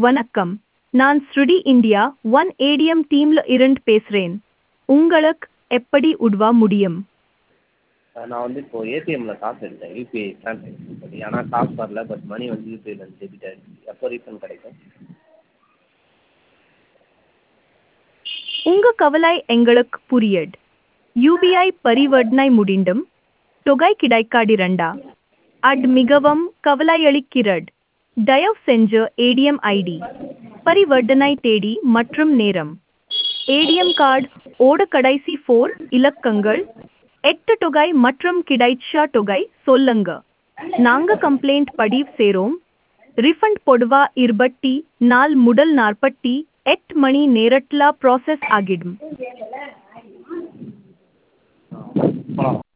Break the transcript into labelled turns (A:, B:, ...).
A: வணக்கம் நான் ஸ்ருடி இந்தியா ஒன் ஏடிஎம் டீம்ல இருந்து பேசுறேன் உங்களுக்கு எப்படி உதவ முடியும்
B: நான் வந்து இப்போது ஏடிஎம்மில் காசு எடுத்தேன் யூபிஐ ட்ரான்ஸாக்ஷன் பண்ணி ஆனால் காசு வரல பட் மணி வந்து யூபிஐலேருந்து டெபிட் ஆகிடுச்சு எப்போ ரீஃபண்ட் கிடைக்கும்
A: உங்க கவலை எங்களுக்கு புரியுது யூபிஐ பரிவர்த்தனை முடிந்தும் தொகை கிடைக்காதிரண்டா அது மிகவும் கவலையளிக்கிறது தயவு செஞ்சு ஏடிஎம் ஐடி பரிவர்த்தனை தேதி மற்றும் நேரம் ஏடிஎம் கார்டு ஓட கடைசி ஃபோர் இலக்கங்கள் எட்டு தொகை மற்றும் கிடைச்ச தொகை சொல்லுங்க நாங்க கம்ப்ளைண்ட் பதிவு செய்றோம் ரிஃபண்ட் பொதுவா இருபத்தி நாள் முதல் நாற்பத்தி எட்டு மணி நேரத்துல ப்ராசஸ் ஆகிடும்
B: போகலாம்